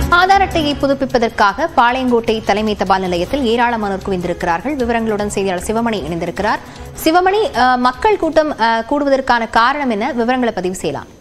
ஆதார் அட்டையை புதுப்பிப்பதற்காக பாளையங்கோட்டை தலைமை தபால் நிலையத்தில் ஏராளமானோர் குவிந்திருக்கிறார்கள் விவரங்களுடன் செய்தியாளர் சிவமணி இணைந்திருக்கிறார் சிவமணி அஹ், மக்கள் கூட்டம் அஹ், கூடுவதற்கான காரணம் என்ன விவரங்களை பதிவு செய்யலாம்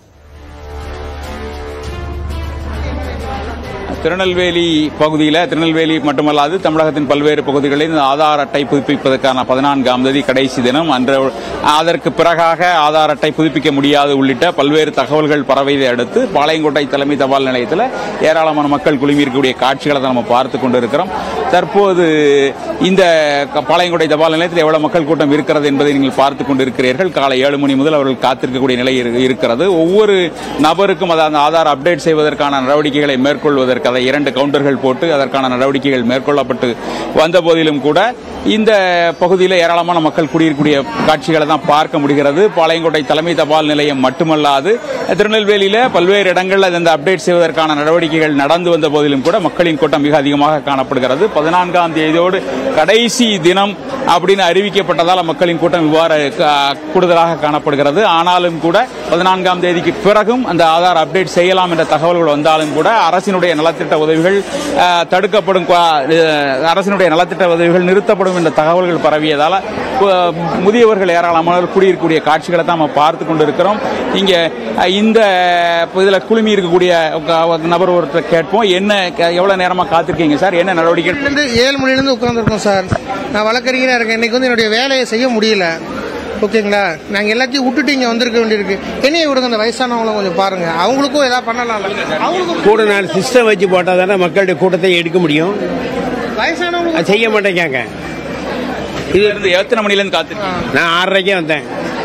திருநெல்வேலி பகுதியில் திருநெல்வேலி மட்டுமல்லாது தமிழகத்தின் பல்வேறு பகுதிகளில் இந்த ஆதார் அட்டை புதுப்பிப்பதற்கான பதினான்காம் தேதி கடைசி தினம் அன்று அதற்கு பிறகாக ஆதார் அட்டை புதுப்பிக்க முடியாது உள்ளிட்ட பல்வேறு தகவல்கள் பரவியதை அடுத்து பாளையங்கோட்டை தலைமை தபால் நிலையத்தில் ஏராளமான மக்கள் குழுமியிருக்கக்கூடிய காட்சிகளை தான் நம்ம பார்த்து கொண்டிருக்கிறோம் தற்போது இந்த க- பாளையங்கோட்டை தபால் நிலையத்தில் எவ்வளவு மக்கள் கூட்டம் இருக்கிறது என்பதை நீங்கள் பார்த்து கொண்டிருக்கிறீர்கள் காலை ஏழு மணி முதல் அவர்கள் காத்திருக்கக்கூடிய நிலை இரு- இருக்கிறது ஒவ்வொரு நபருக்கும் அதாவது ஆதார் அப்டேட் செய்வதற்கான நடவடிக்கைகளை மேற்கொள்வதற்கு அதை இரண்டு கவுண்டர்கள் போட்டு அதற்கான நடவடிக்கைகள் மேற்கொள்ளப்பட்டு வந்த போதிலும் கூட இந்த பகுதியில் ஏராளமான மக்கள் குடியிருக்கக்கூடிய காட்சிகளை தான் பார்க்க முடிகிறது பாளையங்கோட்டை தலைமை தபால் நிலையம் மட்டுமல்லாது திருநெல்வேலியில பல்வேறு இடங்களில் இந்த அப்டேட் செய்வதற்கான நடவடிக்கைகள் நடந்து வந்த போதிலும் கூட மக்களின் கூட்டம் மிக அதிகமாக காணப்படுகிறது பதினான்காம் தேதியோடு கடைசி தினம் அப்படின்னு அறிவிக்கப்பட்டதால் மக்களின் கூட்டம் இவ்வாறு அஹ், கூடுதலாக காணப்படுகிறது ஆனாலும் கூட பதினான்காம் தேதிக்கு பிறகும் அந்த ஆதார் அப்டேட் செய்யலாம் என்ற தகவல்கள் வந்தாலும் கூட அரசினுடைய நலத்திட்ட உதவிகள் அஹ், தடுக்கப்படும் குவா- அஹ், அரசினுடைய நலத்திட்ட உதவிகள் நிறுத்தப்படும் என்ற தகவல்கள் பரவியதால அஹ், முதியவர்கள் ஏராளமானவர் குடியிருக்கக்கூடிய காட்சிகளை தான் நம்ம பார்த்து கொண்டிருக்கிறோம் இங்க அஹ், இந்த இதில் குழுமி இருக்கக்கூடிய க- நபர் ஒருத்தர் கேட்போம் என்ன க- எவ்வளவு நேரமா காத்திருக்கீங்க சார் என்ன நடவடிக்கை இருந்து ஏழு மணிலேருந்து உட்காந்துருக்கோம் சார் நான் வழக்கறிஞராக இருக்கேன் இன்னைக்கு வந்து என்னுடைய வேலையை செய்ய முடியல ஓகேங்களா நாங்கள் எல்லாத்தையும் விட்டுட்டு இங்கே வந்திருக்க வேண்டியிருக்கு என்னைய விடுங்க அந்த வயசானவங்களும் கொஞ்சம் பாருங்க அவங்களுக்கும் ஏதாவது பண்ணலாம்ல அவங்களுக்கும் கூட நாலு சிஸ்டம் வச்சு போட்டால் தானே மக்களுடைய கூட்டத்தை எடுக்க முடியும் வயசானவங்க அது செய்ய மாட்டேங்காங்க இது இருந்து எத்தனை மணில இருந்து காத்திருக்கீங்க நான் ஆறரைக்கே வந்தேன்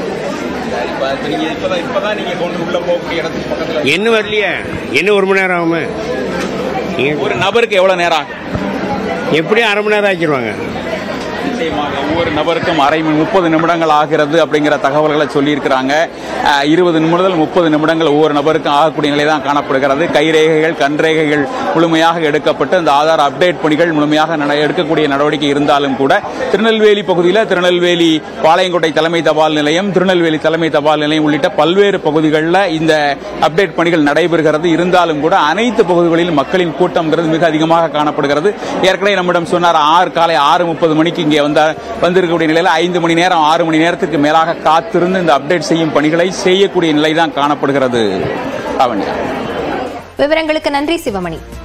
இப்ப நீங்க இப்பதான் இப்பதான் நீங்க கொண்டு உள்ள போகக்கூடிய இடத்துக்கு பக்கத்துல என்ன வரலையே என்ன ஒரு மணி நேரம் ஆகுமே நீங்க ஒரு நபருக்கு எவ்வளவு நேரம் ஆகும்? எப்படியும் அரை மணி நேரம் ஆக்கிடுவாங்க நிச்சயமாக ஒவ்வொரு நபருக்கும் அரை மணி முப்பது நிமிடங்கள் ஆகிறது அப்படிங்கிற தகவல்களை சொல்லியிருக்கிறாங்க அஹ், இருபது நிமிடங்கள் முப்பது நிமிடங்கள் ஒவ்வொரு நபருக்கும் ஆகக்கூடிய நிலை தான் காணப்படுகிறது கைரேகைகள் கண்ரேகைகள் முழுமையாக எடுக்கப்பட்டு இந்த ஆதார் அப்டேட் பணிகள் முழுமையாக நட- எடுக்கக்கூடிய நடவடிக்கை இருந்தாலும் கூட திருநெல்வேலி பகுதியில் திருநெல்வேலி பாளையங்கோட்டை தலைமை தபால் நிலையம் திருநெல்வேலி தலைமை தபால் நிலையம் உள்ளிட்ட பல்வேறு பகுதிகளில் இந்த அப்டேட் பணிகள் நடைபெறுகிறது இருந்தாலும் கூட அனைத்து பகுதிகளிலும் மக்களின் கூட்டம்ங்கிறது மிக அதிகமாக காணப்படுகிறது ஏற்கனவே நம்மிடம் சொன்னார் ஆறு காலை ஆறு முப்பது மணிக்கு இங்கே வந்த வந்திருக்கக்கூடிய நிலையில் ஐந்து மணி நேரம் ஆறு மணி நேரத்துக்கு மேலாக காத்திருந்து இந்த அப்டேட் செய்யும் பணிகளை செய்யக்கூடிய நிலை தான் காணப்படுகிறது லாவண்யா விவரங்களுக்கு நன்றி சிவமணி